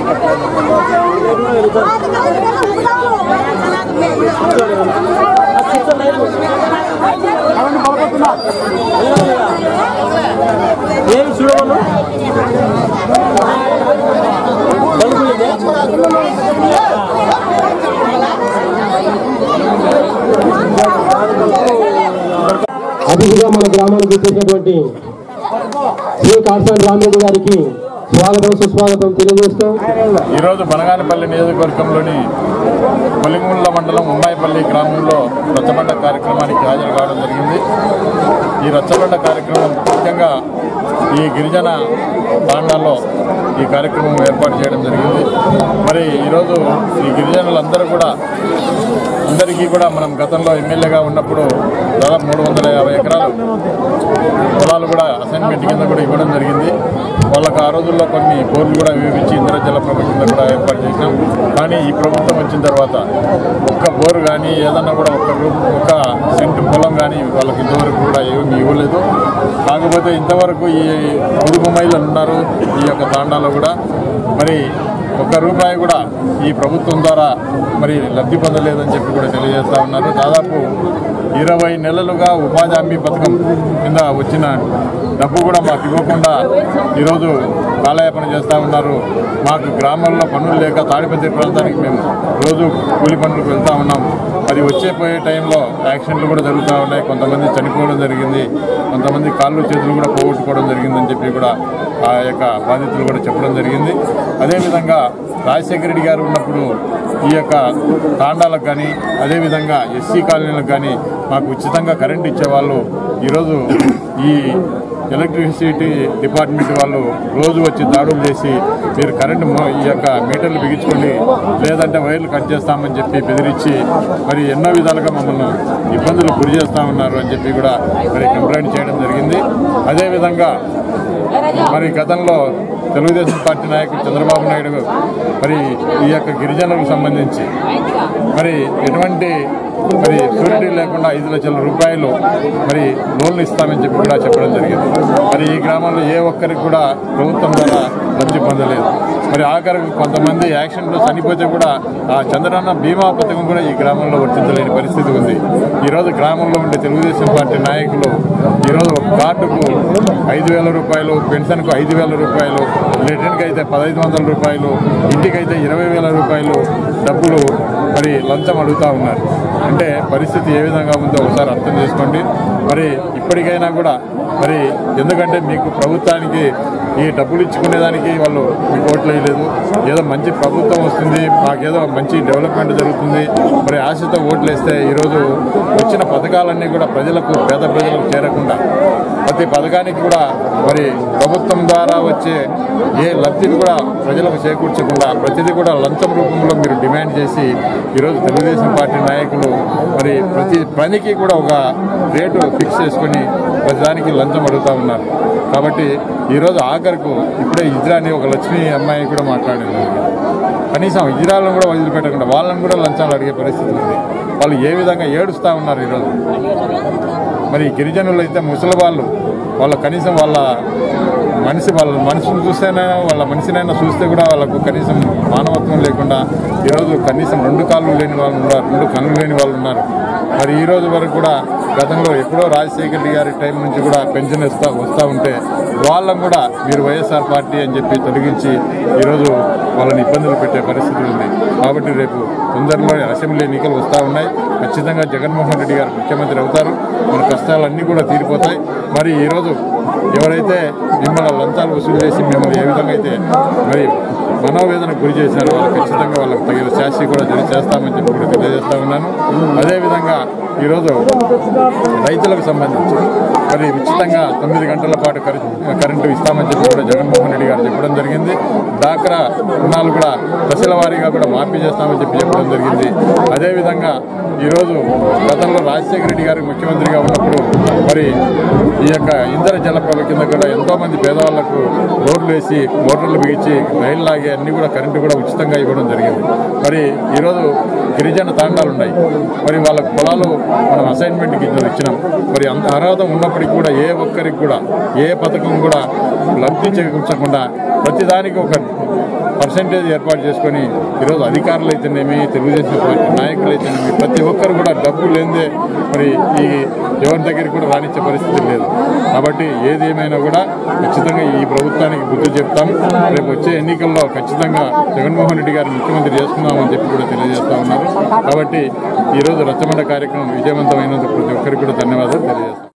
ఏమి చూడవాళ్ళు అతిథిగా మన గ్రామానికి వచ్చేసినటువంటి శ్రీ కాసాని రామరెడ్డి గారికి స్వాగతం సుస్వాగతం తెలియజేస్తూ ఈరోజు బనగానపల్లి నియోజకవర్గంలోని కొలిముళ్ళ మండలం ముంబాయిపల్లి గ్రామంలో రచ్చబండ కార్యక్రమానికి హాజరు కావడం జరిగింది ఈ రచ్చబండ కార్యక్రమం ముఖ్యంగా ఈ గిరిజన తాండాల్లో ఈ కార్యక్రమం ఏర్పాటు చేయడం జరిగింది మరి ఈరోజు ఈ గిరిజనులందరూ కూడా అందరికీ కూడా మనం గతంలో ఎమ్మెల్యేగా ఉన్నప్పుడు దాదాపు మూడు వందల యాభై ఎకరాలు పొలాలు కూడా అసైన్మెంట్ కింద కూడా ఇవ్వడం జరిగింది వాళ్ళకు ఆ రోజుల్లో కొన్ని బోర్లు కూడా వివరించి ఇంద్ర జల ప్రభ కింద కూడా ఏర్పాటు చేసినాం కానీ ఈ ప్రభుత్వం వచ్చిన తర్వాత ఒక్క బోరు కానీ ఏదన్నా కూడా ఒక్క రూ ఒక సెంటు పొలం కానీ వాళ్ళకి ఇంతవరకు కూడా ఏమీ ఇవ్వలేదు కాకపోతే ఇంతవరకు ఈ పొదుపు మహిళలు ఉన్నారు ఈ యొక్క తాండాలో కూడా మరి ఒక్క రూపాయి కూడా ఈ ప్రభుత్వం ద్వారా మరి లబ్ధి పొందలేదని చెప్పి కూడా తెలియజేస్తా ఉన్నారు దాదాపు ఇరవై నెలలుగా ఉపాధి హామీ పథకం కింద వచ్చిన డబ్బు కూడా మాకు ఇవ్వకుండా ఈరోజు కాలయాపన చేస్తూ ఉన్నారు మాకు గ్రామాల్లో పనులు లేక తాడిపత్రి ప్రాంతానికి మేము రోజు కూలి పనులకు వెళ్తూ ఉన్నాం అది వచ్చే పోయే టైంలో యాక్సిడెంట్లు కూడా జరుగుతూ ఉన్నాయి కొంతమంది చనిపోవడం జరిగింది కొంతమంది కాళ్ళు చేతులు కూడా పోగొట్టుకోవడం జరిగిందని చెప్పి కూడా ఆ యొక్క బాధితులు కూడా చెప్పడం జరిగింది అదేవిధంగా రాజశేఖర రెడ్డి గారు ఉన్నప్పుడు ఈ యొక్క తాండాలకు కానీ అదేవిధంగా ఎస్సీ కాలనీలకు కానీ మాకు ఉచితంగా కరెంట్ ఇచ్చేవాళ్ళు ఈరోజు ఈ ఎలక్ట్రిసిటీ డిపార్ట్మెంట్ వాళ్ళు రోజు వచ్చి దాడులు చేసి మీరు కరెంటు మో- ఈ యొక్క మీటర్లు బిగించుకోండి లేదంటే వైర్లు కట్ చేస్తామని చెప్పి బెదిరించి మరి ఎన్నో విధాలుగా మమ్మల్ని ఇబ్బందులు గురి చేస్తూ ఉన్నారు అని చెప్పి కూడా మరి కంప్లైంట్ చేయడం జరిగింది అదేవిధంగా మరి గతంలో తెలుగుదేశం పార్టీ నాయకుడు చంద్రబాబు నాయుడు మరి ఈ యొక్క గిరిజనులకు సంబంధించి మరి ఎటువంటి మరి షూరిటీ లేకుండా ఐదు లక్షల రూపాయలు మరి లోన్లు ఇస్తామని చెప్పి కూడా చెప్పడం జరిగింది మరి ఈ గ్రామంలో ఏ ఒక్కరికి కూడా ప్రభుత్వం ద్వారా లబ్ధి పొందలేదు మరి ఆఖరికి కొంతమంది యాక్సిడెంట్లో చనిపోతే కూడా ఆ చంద్రన్న బీమా పథకం కూడా ఈ గ్రామంలో వర్తించలేని పరిస్థితి ఉంది ఈరోజు గ్రామంలో ఉండే తెలుగుదేశం పార్టీ నాయకులు ఈరోజు ఒక కార్డుకు ఐదు వేల రూపాయలు పెన్షన్కు ఐదు వేల రూపాయలు లెటర్కి అయితే పదహైదు వందల రూపాయలు ఇంటికైతే ఇరవై వేల రూపాయలు డబ్బులు మరి లంచం అడుగుతూ ఉన్నారు అంటే పరిస్థితి ఏ విధంగా ఉందో ఒకసారి అర్థం చేసుకోండి మరి ఇప్పటికైనా కూడా మరి ఎందుకంటే మీకు ప్రభుత్వానికి ఈ డబ్బులు ఇచ్చుకునేదానికి వాళ్ళు మీకు ఓట్లు వేయలేదు ఏదో మంచి ప్రభుత్వం వస్తుంది మాకేదో మంచి డెవలప్మెంట్ జరుగుతుంది మరి ఆశతో ఓట్లు వేస్తే ఈరోజు వచ్చిన పథకాలన్నీ కూడా ప్రజలకు పేద ప్రజలకు చేరకుండా ప్రతి పథకానికి కూడా మరి ప్రభుత్వం ద్వారా వచ్చే ఏ లబ్ధిని కూడా ప్రజలకు చేకూర్చకుండా ప్రతిదీ కూడా లంచం రూపంలో మీరు డిమాండ్ చేసి ఈరోజు తెలుగుదేశం పార్టీ నాయకులు మరి ప్రతి పనికి కూడా ఒక రేటు ఫిక్స్ చేసుకొని ప్రతిదానికి లంచం అడుగుతూ ఉన్నారు కాబట్టి ఈరోజు ఆఖరకు ఇప్పుడే ఇజ్రా అని ఒక లక్ష్మీ అమ్మాయి కూడా మాట్లాడింది కనీసం ఇజ్రాలను కూడా వదిలిపెట్టకుండా వాళ్ళని కూడా లంచాలు అడిగే పరిస్థితి ఉంది వాళ్ళు ఏ విధంగా ఏడుస్తూ ఉన్నారు ఈరోజు మరి గిరిజనులు అయితే ముసలి వాళ్ళు వాళ్ళ కనీసం వాళ్ళ మనిషి వాళ్ళ మనిషిని చూస్తేనే వాళ్ళ మనిషినైనా చూస్తే కూడా వాళ్ళకు కనీసం మానవత్వం లేకుండా ఈరోజు కనీసం రెండు కాళ్ళు లేని వాళ్ళు ఉన్నారు రెండు కళ్ళు లేని వాళ్ళు ఉన్నారు మరి ఈ రోజు వరకు కూడా గతంలో ఎప్పుడో రాజశేఖర రెడ్డి గారి టైం నుంచి కూడా పెన్షన్ ఇస్తా వస్తూ ఉంటే వాళ్ళని కూడా మీరు వైఎస్ఆర్ పార్టీ అని చెప్పి తొలగించి ఈరోజు వాళ్ళని ఇబ్బందులు పెట్టే పరిస్థితి ఉంది కాబట్టి రేపు తొందరలో అసెంబ్లీ ఎన్నికలు వస్తూ ఉన్నాయి ఖచ్చితంగా జగన్మోహన్ రెడ్డి గారు ముఖ్యమంత్రి అవుతారు మన కష్టాలన్నీ కూడా తీరిపోతాయి మరి ఈరోజు ఎవరైతే మిమ్మల్ని లంచాలు వసూలు చేసి మిమ్మల్ని ఏ విధంగా అయితే మరి మనోవేదనకు గురి చేశారో వాళ్ళకి ఖచ్చితంగా వాళ్ళకి తగిన శాస్త్రి కూడా జరి చేస్తామని చెప్పి కూడా తెలియజేస్తా ఉన్నాను అదేవిధంగా ఈరోజు రైతులకు సంబంధించి మరి ఉచితంగా తొమ్మిది గంటల పాటు కరె- కరెంటు ఇస్తామని చెప్పి కూడా జగన్మోహన్ రెడ్డి గారు చెప్పడం జరిగింది డాక్రా రుణాలు కూడా దశల వారీగా కూడా మాఫీ చేస్తామని చెప్పి చెప్పడం జరిగింది అదేవిధంగా ఈరోజు గతంలో రాజశేఖర రెడ్డి గారు ముఖ్యమంత్రిగా ఉన్నప్పుడు మరి ఈ యొక్క ఇంధన జలప్రభ కింద కూడా ఎంతో మంది పేదవాళ్లకు రోడ్లు వేసి మోటార్లు బిగించి రైలు లాగే అన్ని కూడా కరెంటు కూడా ఉచితంగా ఇవ్వడం జరిగింది మరి ఈరోజు గిరిజన తాండాలు ఉన్నాయి మరి వాళ్ళ పొలాలు మనం అసైన్మెంట్ కింద ఇచ్చినాం మరి అంత అర్హత ఉన్నప్పటికీ కూడా ఏ ఒక్కరికి కూడా ఏ పథకం కూడా లబ్ధి చేకూర్చకుండా ప్రతిదానికి ఒక పర్సంటేజ్ ఏర్పాటు చేసుకొని ఈరోజు అధికారులు అయితేనేమి తెలుగుదేశం పార్టీ నాయకులు అయితేనేమి ప్రతి ఒక్కరు కూడా డబ్బు లేదే మరి ఈ ఎవరి దగ్గరికి కూడా రానిచ్చే పరిస్థితి లేదు కాబట్టి ఏది ఏమైనా కూడా ఖచ్చితంగా ఈ ప్రభుత్వానికి బుద్ధి చెప్తాం రేపు వచ్చే ఎన్నికల్లో ఖచ్చితంగా జగన్మోహన్ రెడ్డి గారిని ముఖ్యమంత్రి చేసుకుందామని చెప్పి కూడా తెలియజేస్తా ఉన్నారు కాబట్టి ఈరోజు రచ్చబండ కార్యక్రమం విజయవంతమైనందుకు ప్రతి ఒక్కరికి కూడా ధన్యవాదాలు తెలియజేస్తాం